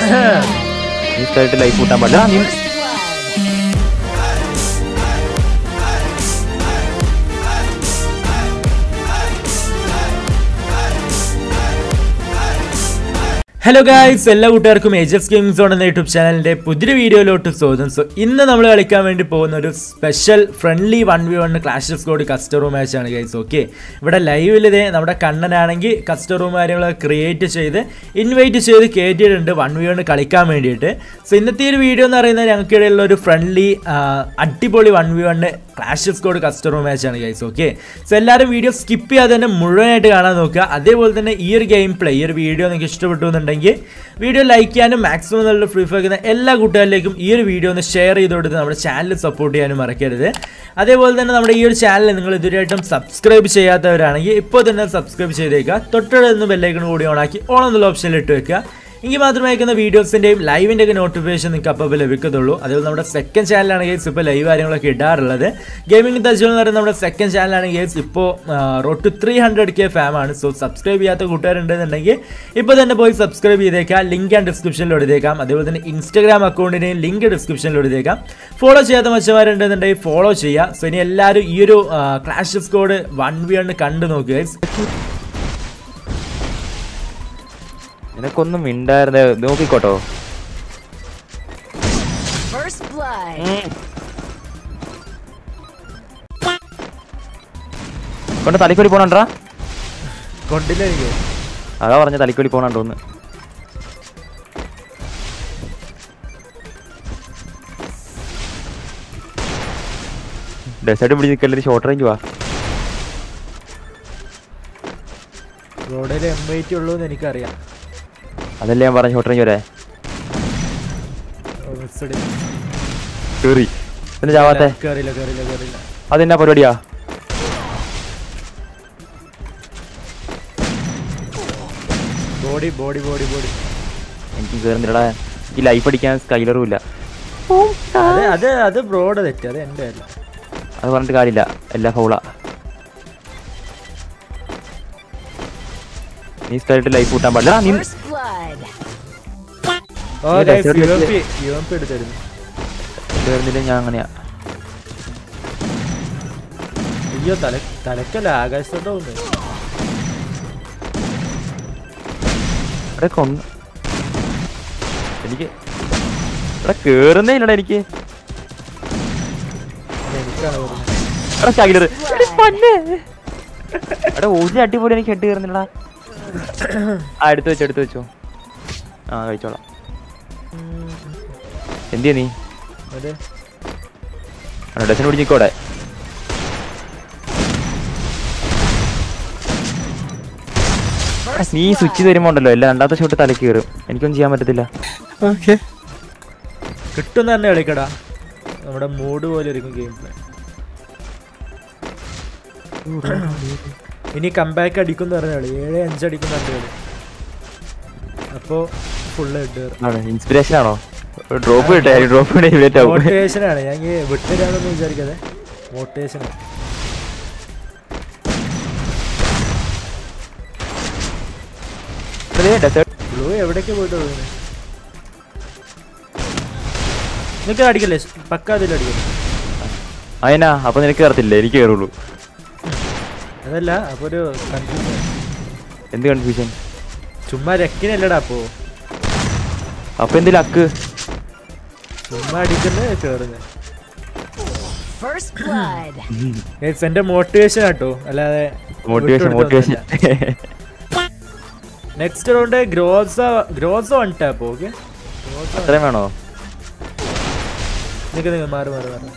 നീ സ്ഥലത്ത് ലൈഫ് കൂട്ടാൻ പാടില്ല നീ ഹലോ ഗായ്സ് എല്ലാ കൂട്ടുകാർക്കും എച്ച് എഫ് ഗെയിംസ് സോൺ എന്ന യൂട്യൂബ് ചാനലിന്റെ പുതിയ വീഡിയോയിലോട്ട് സ്വാഗതം സോ ഇന്ന് നമ്മൾ കളിക്കാൻ വേണ്ടി പോകുന്ന ഒരു special friendly one v one clash of squad custom room match ആണ് ഗൈസ് ഓക്കെ ഇവിടെ ലൈവിൽ ഇതേ നമ്മുടെ കണ്ണനാണെങ്കിൽ കസ്റ്റർ റൂം കാര്യങ്ങളൊക്കെ ക്രിയേറ്റ് ചെയ്ത് ഇൻവൈറ്റ് ചെയ്ത് കയറ്റിയിട്ടുണ്ട് വൺ വി വൺ കളിക്കാൻ വേണ്ടിയിട്ട് സോ ഇന്നത്തെ ഒരു വീഡിയോ എന്ന് പറയുന്നത് ഞങ്ങൾക്കിടയിലുള്ള ഒരു ഫ്രണ്ട്ലി അടിപൊളി one v one clash of squad custom room match ആണ് ഗൈസ് ഓക്കെ സോ എല്ലാവരും വീഡിയോ സ്കിപ്പ് ചെയ്യാതെ തന്നെ മുഴുവനായിട്ട് കാണാൻ നോക്കുക അതേപോലെ തന്നെ ഈ ഒരു ഗെയിം പ്ലേ ഈ ഒരു വീഡിയോ നിങ്ങൾക്ക് ഇഷ്ടപ്പെട്ടു എന്നുണ്ടെങ്കിൽ വീഡിയോ ലൈക്ക് ചെയ്യാനും മാക്സിമം നല്ല ഫ്രീ ഫയർ എല്ലാ കൂട്ടുകാരിലേക്കും ഈ ഒരു വീഡിയോ ഒന്ന് ഷെയർ ചെയ്ത് കൊടുത്ത് നമ്മുടെ ചാനൽ സപ്പോർട്ട് ചെയ്യാനും മറക്കരുത് അതേപോലെ തന്നെ നമ്മുടെ ഈ ഒരു ചാനൽ നിങ്ങൾ ഇതുവരെയായിട്ടും സബ്സ്ക്രൈബ് ചെയ്യാത്തവരാണെങ്കിൽ ഇപ്പോൾ തന്നെ സബ്സ്ക്രൈബ് ചെയ്തേക്കുക തൊട്ടടുത്ത് ബെല്ലൈക്കൺ കൂടി ഓണാക്കി ഓൺ എന്നുള്ള ഓപ്ഷനിൽ ഇട്ട് വെക്കുക എങ്കിൽ മാത്രമേ അയക്കുന്ന വീഡിയോസിൻ്റെയും ലൈവിൻ്റെ ഒക്കെ നോട്ടിഫിക്കേഷൻ നിങ്ങൾക്ക് അപ്പോൾ ലഭിക്കത്തുള്ളൂ അതേപോലെ നമ്മുടെ സെക്കൻഡ് ചാനലാണ് ഗെയിംസ് ഇപ്പോൾ ലൈവ് കാര്യങ്ങളൊക്കെ ഇടാറുള്ളത് ഗെയിമിംഗ് തജ്വൽ എന്ന് പറയുന്ന നമ്മുടെ സെക്കൻഡ് ചാനലാണ് ഗെയിംസ് ഇപ്പോൾ road to three hundred K ഫാമാണ് സോ സബ്സ്ക്രൈബ് ചെയ്യാത്ത കൂട്ടുകാരുണ്ടെന്നുണ്ടെങ്കിൽ ഇപ്പോൾ തന്നെ പോയി സബ്സ്ക്രൈബ് ചെയ്തേക്കാം ലിങ്ക് ഞാൻ ഡിസ്ക്രിപ്ഷനിൽ എടുത്തേക്കാം അതേപോലെ തന്നെ ഇൻസ്റ്റാഗ്രാം അക്കൗണ്ടിൻ്റെയും ലിങ്ക് ഡിസ്ക്രിപ്ഷനിൽ എടുത്തേക്കാം ഫോളോ ചെയ്യാത്ത മച്ചമാരുണ്ടെന്നുണ്ടെങ്കിൽ ഫോളോ ചെയ്യുക സോ ഇനി എല്ലാവരും ഈ ഒരു ക്ലാഷ് സ്കോഡ് വൺ വി ആണ് കണ്ടു നോക്കുക guys. നിനക്കൊന്നും മിണ്ടായിരുന്നേ നോക്കിക്കോട്ടോ First blood. കൊണ്ട് തലിക്കൊടി പോണണ്ടാ കൊണ്ടില്ല എനിക്ക് അതാ പറഞ്ഞ തലിക്കൊടി പോണണ്ടോന്ന് ഡെസേർട്ട് പിടിച്ച് നിൽക്കല്ലേ ഷോർട്ട് റേഞ്ച് വാ റോഡിൽ എം വെയിറ്റ് ഉള്ളൂ എന്ന് എനിക്കറിയാം അതല്ലേ ഞാൻ പറഞ്ഞ ഷോർട്ട് റേഞ്ച് വരെ ഓ, missed. കേറി പിന്നെ ചാവാത്തെ കേറില്ല കേറില്ല കേറില്ല അതെന്നാ പരിപാടിയാ ബോഡി ബോഡി ബോഡി ബോഡി എനിക്ക് കേറുന്നില്ലടാ ഈ ലൈഫ് അടിക്കാൻ സ്കൈലറും ഇല്ല അത് അത് അത് ബ്രോഡ് തെറ്റ് അത് എൻ്റെ അല്ല അത് പറഞ്ഞിട്ട് കാര്യമില്ല എല്ലാ ഫൗളാ നീ സ്ഥലത്ത് ലൈഫ് കൂട്ടാൻ പാടില്ല നീ First blood. ഓ ഇത് ഗൈസ് desert യു എം വെച്ച് പി യു എം പി എടുത്തായിരുന്നു കേറുന്നില്ല ഞാൻ അങ്ങനെയാ അയ്യോ തല തലക്കല്ല ആകാശത്തോട്ട് പോകുന്നത് ഇവിടെ കൊന്ന് എനിക്ക് ഇവിടെ കേറുന്നേ ഇല്ലടാ എനിക്ക് അത് എനിക്കാണ് പറഞ്ഞത് എടാ സ്കൈലർ എടാ ഒരു അടി പോലും എനിക്ക് ഹെഡ് കയറുന്നില്ലടാ ആ എടുത്തു വെച്ചോ എടുത്തു വെച്ചോ ആ കഴിച്ചോളാം എന്തിയാ നീ അതെ ഡസൻ പിടിച്ചിക്കോടെ നീ സ്വിച്ച് തരുമ്പോ ഉണ്ടല്ലോ എല്ലാ രണ്ടാമത്തെ ഷോട്ട് തലക്ക് കയറും എനിക്കൊന്നും ചെയ്യാൻ പറ്റത്തില്ല കിട്ടുന്ന തന്നെ കളിക്കടാ നമ്മുടെ മൂഡ് പോലെ ഇരിക്കും ഗെയിം പ്ലേ ഇനി കമ്പാക്ക് അടിക്കുന്ന പറഞ്ഞ കളി ഏഴ് അഞ്ച് അടിക്കുന്ന രണ്ട് കളി അപ്പോ ഫുള്ള് ഇട്ട് ഇൻസ്പിറേഷൻ ആണോ ഡ്രോപ്പ് കിട്ടേ ഡ്രോപ്പ് ലേറ്റ് ആവും മോട്ടിവേഷൻ ആണ് ഞാൻ ഈ വിട്ടുതരാന്നൊന്നും വിചാരിക്കാതെ മോട്ടിവേഷൻ ഡെസേർട്ട് ബ്ലൂ എവിടേക്ക് പോയിട്ട് പോകുന്നത് നിനക്ക് അടിക്കല്ലേ പക്ക അതിൽ അടിക്കല്ലേ അതിനാ അപ്പൊ നിനക്ക് കയറത്തില്ല എനിക്ക് കയറുള്ളൂ അതല്ല അപ്പൊ ഒരു കൺഫ്യൂഷൻ എന്ത് കൺഫ്യൂഷൻ ചുമ്മാ രക്കിനല്ലടാ അപ്പോ അപ്പൊ എന്തിലും അക്ക് ചുമ്മാ അടിക്കുന്നത് കേറുന്നത് First blood. Guys, എന്റെ മോട്ടിവേഷൻ ആട്ടോ അല്ലാതെ motivation motivation next round groza groza one tap okay അത്രയും വേണോ നിക്ക് നിക്ക് മാറി മാറി മാറി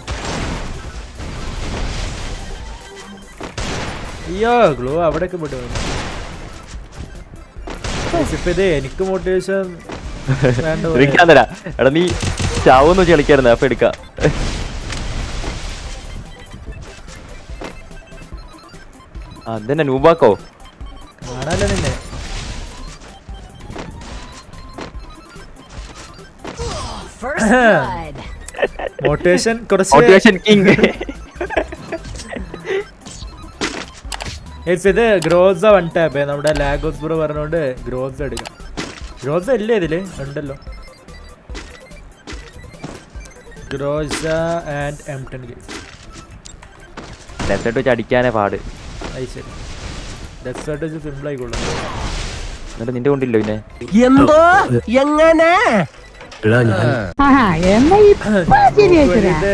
അയ്യോ ഗ്ലോ അവിടെയൊക്കെ പോയിട്ട് വന്നു. Guys, ഇപ്പൊ ഇത് എനിക്ക് മോട്ടിവേഷൻ വേണ്ട പോലെ. എടുക്കാൻ തരാ എടാ നീ ചാവെന്ന് വെച്ച് കളിക്കായിരുന്നു അപ്പൊ എടുക്കാം അതെന്നെ നൂബാക്കോ കാണാലോ നിന്നെ First blood. മോട്ടിവേഷൻ കുറച്ച് മോട്ടിവേഷൻ കിങ് Guys, ഇത് ഗ്രോസ വൺ ടാപ്പ് നമ്മുടെ ലാഗോസ് ബ്രോ പറഞ്ഞോണ്ട് ഗ്രോസ എടുക്കാം ഗ്രോസ ഇല്ലേ ഇതില് ഉണ്ടല്ലോ groza and M ten games left side വെച്ച് അടിക്കാനേ പാട് അത് ശരി ഡെസേർട്ട് വെച്ച് സിമ്പിൾ ആയിക്കോളൂ എന്നിട്ട് നിന്റെ കൊണ്ടില്ലോ പിന്നെ എന്തോ എങ്ങനെ ആഹാ എന്നാ ഇപ്പൊ ശരിയായിട്ടാ ഇത്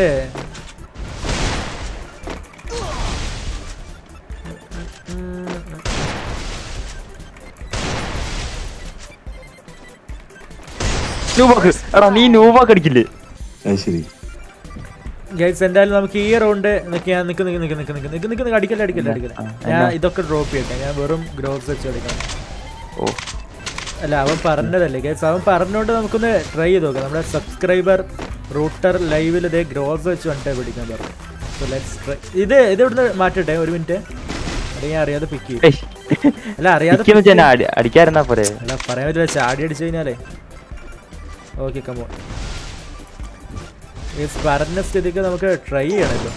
നൂബോക്ക് എടാ നീ നൂബോക്ക് അടിക്കില്ലേ അത് ശരി ഗൈസ് എന്തായാലും നമുക്ക് ഈ റൗണ്ട് നിക്ക് ഞാൻ നിക്ക് നിക്ക് നിക്ക് നിക്ക് നിക്ക് നിക്ക് നിക്ക് നിക്ക് അടിക്കല്ല അടിക്കല്ല അടിക്കല്ല ആ, ഞാൻ എന്നാ? ഇതൊക്കെ ഡ്രോപ്പ് ചെയ്യട്ടെ ഞാൻ വെറും ഗ്രോസ് വെച്ച് കളിക്കാം ഓ അല്ല അവൻ പറഞ്ഞതല്ലേ ഗൈസ് അവൻ പറഞ്ഞോണ്ട് നമുക്കൊന്ന് ട്രൈ ചെയ്ത് നോക്കാം നമ്മുടെ സബ്സ്ക്രൈബർ റൂട്ടർ ലൈവിൽ ഇതേ ഗ്രോസ് വെച്ച് വന്നിട്ടേ പിടിക്കാൻ പറഞ്ഞു സോ ലെറ്റ്സ് ട്രൈ ഇത് ഇത് ഇവിടുന്ന് മാറ്റട്ടെ ഒരു മിനിറ്റ് അല്ലെങ്കിൽ ഞാൻ അറിയാതെ പിക്ക് ചെയ്യും ഏയ്. അല്ല അറിയാതെ ഇരിക്കുന്ന് pick വെച്ചാ എന്നെ അടി- അടിക്കാതിരുന്നാ പോരെ അല്ല പറയാൻ പറ്റില്ല ചാടി അടിച്ചു കഴിഞ്ഞാലേ ഓക്കെ കമോ ഈ പറഞ്ഞ സ്ഥിതിക്ക് നമുക്ക് ട്രൈ ചെയ്യണല്ലോ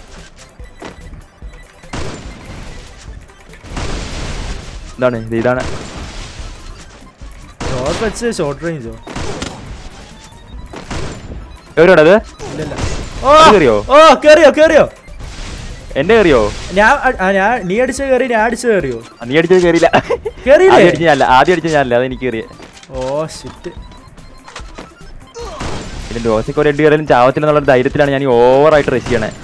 ഇതാണ് ഇത് ഇതാണ് ഷോർട്ട് വെച്ച് ഷോർട്ട് റേഞ്ചോ എവിടെയാ അത് ഇല്ലല്ല അത് കേറിയോ ഓ കേറിയോ കേറിയോ എന്റെ കയറിയോ ഞാൻ അ- ആ, ഞാൻ നീ അടിച്ച കയറി ഞാൻ അടിച്ച കയറിയോ നീ അടിച്ചത് കയറിയില്ല കേറിയില്ലേ? ആദ്യം അടിച്ച ഞാനല്ല ആദ്യം അടിച്ച ഞാനല്ല അത് എനിക്ക് കയറിയ ഓ ഷിറ്റ് പിന്നെ ഡോസിക്ക് ഒരു എഡ് കയറിയാലും ചാവത്തില്ലെന്നുള്ള ധൈര്യത്തിലാണ് ഞാൻ ഈ ഓവറായിട്ട് റഷ് ചെയ്യണേ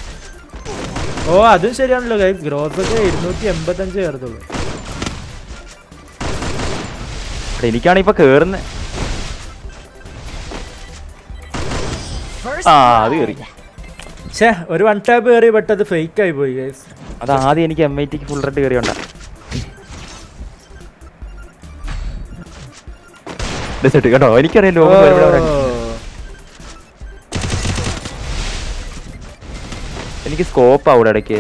ഓ അതും ശരിയാണല്ലോ ഗൈസ് ഗ്രോത്ത് ഒക്കെ ഇരുന്നൂറ്റി എൺപത്തഞ്ച് കയറത്തുള്ളൂ എടാ, എനിക്കാണ് ഇപ്പൊ കേറുന്നത് First ആ അത് blood. കയറി ഛേ ഒരു വൺ ടാപ്പ് കയറി ബട്ട് അത് ഫേക്ക് ആയി പോയി ഗൈസ് അത് ആദ്യം എനിക്ക് എം ഐ ടിക്ക് ഫുൾ റെഡ് കയറിയോണ്ടാ ഡെസേർട്ട് കേട്ടോ എനിക്കറിയാം ലോകം വരുമ്പോൾ അവിടെ അടി- എനിക്ക് സ്കോപ്പ് അവിടെ ഇടയ്ക്ക്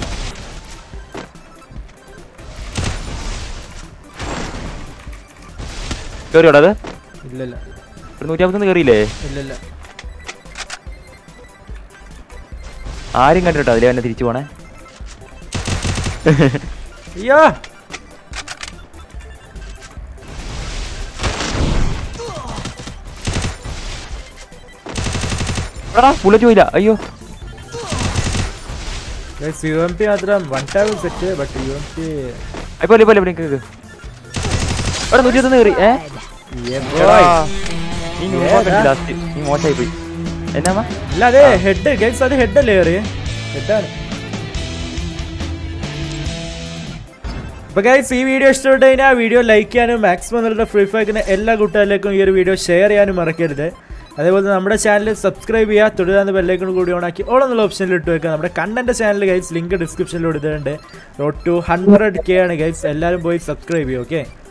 കയറിയോടാ അത് ഇല്ലല്ല ഒരു നൂറ്റമ്പത്തൊന്ന് കയറിയില്ലേ ഇല്ലല്ല ആരും കണ്ടിട്ടോ അതിലെ തന്നെ തിരിച്ചു പോണേ അയ്യോ എടാ ബുള്ളറ്റ് പോയില്ല അയ്യോ ഗൈസ് യു എം പി മാത്രം one tap set but U M P ഇപ്പൊ ഇപ്പൊ ഇവിടെ കേക്ക് എടാ നൂറ്റിയൊന്ന് കയറി ഏ എടാ, നീ ലാസ്റ്റ് നീ മോശമായി പോയി എന്നാ അല്ല അതെ ഹെഡ് ഗൈസ് അത് ഹെഡ് അല്ലേ കയറി ഹെഡാണ് അപ്പൊ ഗൈസ് ഈ വീഡിയോ ഇഷ്ടപ്പെട്ട് കഴിഞ്ഞാൽ വീഡിയോ ലൈക്ക് ചെയ്യാനും മാക്സിമം നിങ്ങളുടെ ഫ്രീ ഫയറിന് എല്ലാ കൂട്ടുകാരിലേക്കും ഈ ഒരു വീഡിയോ ഷെയർ ചെയ്യാനും മറക്കരുത് അതേപോലെ നമ്മുടെ ചാനൽ സബ്സ്ക്രൈബ് ചെയ്യുക തുടരാന്ന് ബെല്ലൈക്കൺ കൂടി ഓണാക്കി ഓൾ എന്നുള്ള ഓപ്ഷനിൽ ഇട്ട് വെക്കുക നമ്മുടെ കണ്ടന്റ് ചാനൽ ഗൈസ് ലിങ്ക് ഡിസ്ക്രിപ്ഷനിൽ ഇടുന്നുണ്ട് റോഡ് ടു ഹൺഡ്രഡ് കെ ആണ് ഗൈസ് എല്ലാവരും പോയി സബ്സ്ക്രൈബ് ചെയ്യും ഓക്കെ